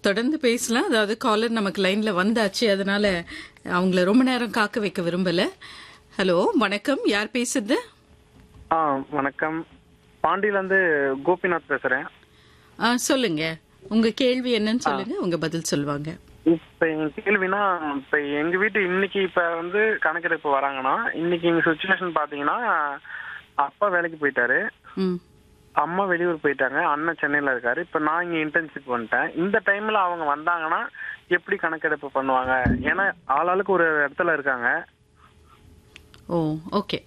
தொடர்ந்து பேசலாம் அதாவது காலர் நமக்கு லைன்ல வந்தாச்சு அதனால அவங்கள ரொம்ப நேரம் காக்க வைக்க விரும்பல ஹலோ வணக்கம் யார் பேசுறது ஆ வணக்கம் பாண்டியில இருந்து கோபிநாத் பேசுறேன் ஆ, சொல்லுங்க உங்க கேள்வி என்னன்னு சொல்லுங்க உங்க பதில் சொல்லுவாங்க இப்ப என் கேள்வினா இப்ப எங்க வீட்டு இன்னைக்கு இப்ப வந்து கணக்கெடுப்பு வராங்கன்னா இன்னைக்கு எங்க சுச்சுவேஷன் பாத்தீங்கன்னா அப்பா வேலைக்கு போயிட்டாரு ம் அம்மா வெளியூர் போயிட்டாங்க அண்ணன் சென்னையில இருக்காரு இப்ப நான் இங்க இன்டர்ன்ஷிப் வந்துட்டேன் இந்த டைம்ல அவங்க வந்தாங்கன்னா எப்படி கணக்கெடுப்பு பண்ணுவாங்க ஏன்னா ஆளாளுக்கு ஒரு இடத்துல இருக்காங்க ஓ ஓகே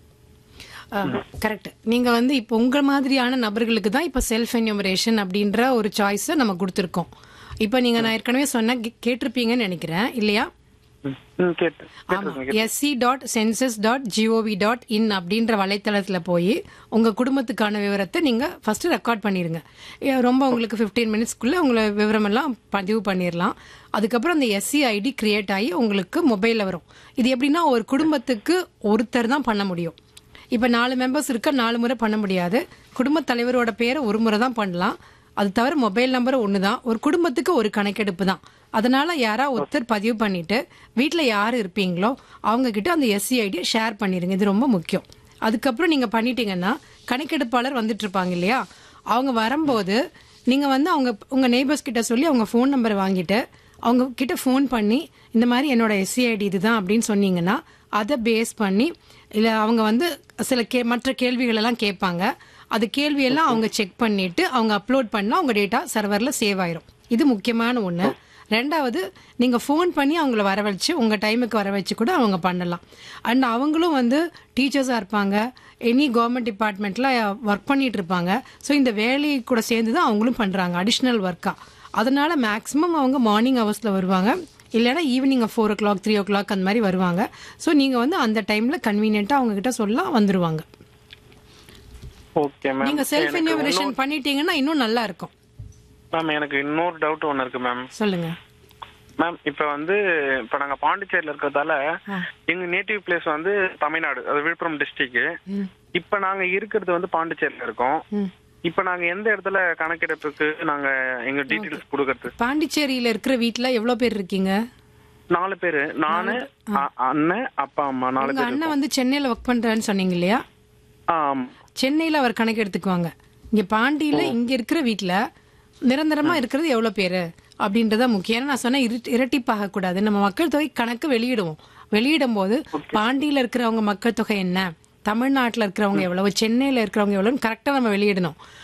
கரெக்ட் நீங்க வந்து இப்போ உங்க மாதிரியான நபர்களுக்கு தான் இப்போ செல்ஃப் என்யூமரேஷன் அப்படின்ற ஒரு சாய்ஸை நம்ம கொடுத்துருக்கோம் இப்போ நீங்க நான் ஏற்கனவே சொன்ன கே- கேட்டிருப்பீங்கன்னு நினைக்கிறேன் இல்லையா ம், ம், கேட்டு ஆமா கேட்டிருக்கேன், SC dot census dot gov dot in அப்படின்ற வலைத்தளத்துல போய் உங்க குடும்பத்துக்கான விவரத்தை நீங்க ஃபர்ஸ்ட் ரெக்கார்ட் பண்ணிருங்க ஏ, ரொம்ப உங்களுக்கு 15 மினிட்ஸ்க்குள்ள உங்களை விவரமெல்லாம் பதிவு பண்ணிடலாம் அதுக்கப்புறம் அந்த எஸ்சி ஐடி கிரியேட் ஆகி உங்களுக்கு மொபைல்ல வரும் இது எப்படின்னா ஒரு குடும்பத்துக்கு ஒருத்தர் தான் பண்ண முடியும் இப்போ நாலு மெம்பர்ஸ் இருக்க நாலு முறை பண்ண முடியாது குடும்பத் தலைவரோட பேரை ஒரு முறை தான் பண்ணலாம் அது தவிர மொபைல் நம்பர் ஒன்று தான் ஒரு குடும்பத்துக்கு ஒரு கணக்கெடுப்பு தான் அதனால யாரா ஒருத்தர் பதிவு பண்ணிட்டு வீட்டில் யார் இருப்பீங்களோ அவங்க கிட்ட அந்த எஸ்சி ஐடியை ஷேர் பண்ணிடுங்க இது ரொம்ப முக்கியம் அதுக்கப்புறம் நீங்க பண்ணிட்டீங்கன்னா கணக்கெடுப்பாளர் வந்துட்டு இருப்பாங்க இல்லையா அவங்க வரும்போது நீங்க வந்து அவங்க உங்க நெய்பர்ஸ் கிட்ட சொல்லி அவங்க ஃபோன் நம்பரை வாங்கிட்டு அவங்க கிட்ட ஃபோன் பண்ணி இந்த மாதிரி என்னோட எஸ்சிஐடி இதுதான் அப்படின்னு சொன்னீங்கன்னா அதை பேஸ் பண்ணி இல்லை அவங்க வந்து சில கே மற்ற கேள்விகள் எல்லாம் கேட்பாங்க அது கேள்வியெல்லாம் அவங்க செக் பண்ணிட்டு அவங்க அப்லோட் பண்ணா அவங்க டேட்டா சர்வரில் சேவ் ஆயிரும் இது முக்கியமான ஒன்று ரெண்டாவது நீங்க ஃபோன் பண்ணி அவங்கள வர வச்சு உங்க டைமுக்கு வர வச்சு கூட அவங்க பண்ணலாம் அண்ட் அவங்களும் வந்து டீச்சர்ஸா இருப்பாங்க எனி கவர்மெண்ட் டிபார்ட்மெண்ட்ல ஒர்க் பண்ணிட்டு இருப்பாங்க ஸோ இந்த வேலையை கூட சேர்ந்து தான் அவங்களும் பண்றாங்க அடிஷ்னல் ஒர்க்கா அதனால மேக்ஸிமம் அவங்க மார்னிங் ஹவர்ஸ்ல வருவாங்க இல்லைன்னா evening four o'clock three o'clock அந்த மாதிரி வருவாங்க ஸோ நீங்க வந்து அந்த டைம்ல கன்வீனியன்ட்டா அவங்க கிட்ட சொல்லலாம் வந்துருவாங்க ஓகே மேம் நீங்க செல்ஃப் என்யூமரேஷன் பண்ணிட்டீங்கன்னா இன்னும் நல்லா இருக்கும் மேம் எனக்கு இன்னொரு டவுட் ஒன்று இருக்கு மேம் சொல்லுங்க மேம் இப்ப வந்து இப்ப நாங்க பாண்டிச்சேரியில இருக்கிறதால எங்க நேட்டிவ் பிளேஸ் வந்து தமிழ்நாடு அது விழுப்புரம் டிஸ்ட்ரிக்ட் இப்ப நாங்க இருக்கிறது வந்து பாண்டிச்சேரியில இருக்கோம் ம். இப்ப நாங்க எந்த இடத்துல கணக்கெடுப்புக்கு நாங்க எங்க டீடைல்ஸ் கொடுக்கறது பாண்டிச்சேரியில இருக்கிற வீட்ல எவ்வளவு பேர் இருக்கீங்க நாலு பேரு நானு அ- அண்ணன் அப்பா அம்மா நாலு உங்க பேர் அண்ணன் வந்து சென்னையில ஒர்க் பண்றான்னு சொன்னீங்க இல்லையா ஆ, ஆமா. சென்னையில அவர் கணக்கு எடுத்துக்குவாங்க இங்க பாண்டியில இங்க இருக்கிற வீட்ல நிரந்தரமா இருக்கிறது எவ்வளவு பேரு அப்படின்றத முக்கியம் ஏன்னா நான் சொன்ன இரட்டிப்பாக கூடாது நம்ம மக்கள் தொகை கணக்கு வெளியிடுவோம் வெளியிடும் போது பாண்டியில இருக்கிறவங்க மக்கள் தொகை என்ன தமிழ்நாட்டுல இருக்கிறவங்க எவ்வளவு சென்னையில இருக்கிறவங்க எவ்வளவுன்னு கரெக்டா நம்ம வெளியிடணும்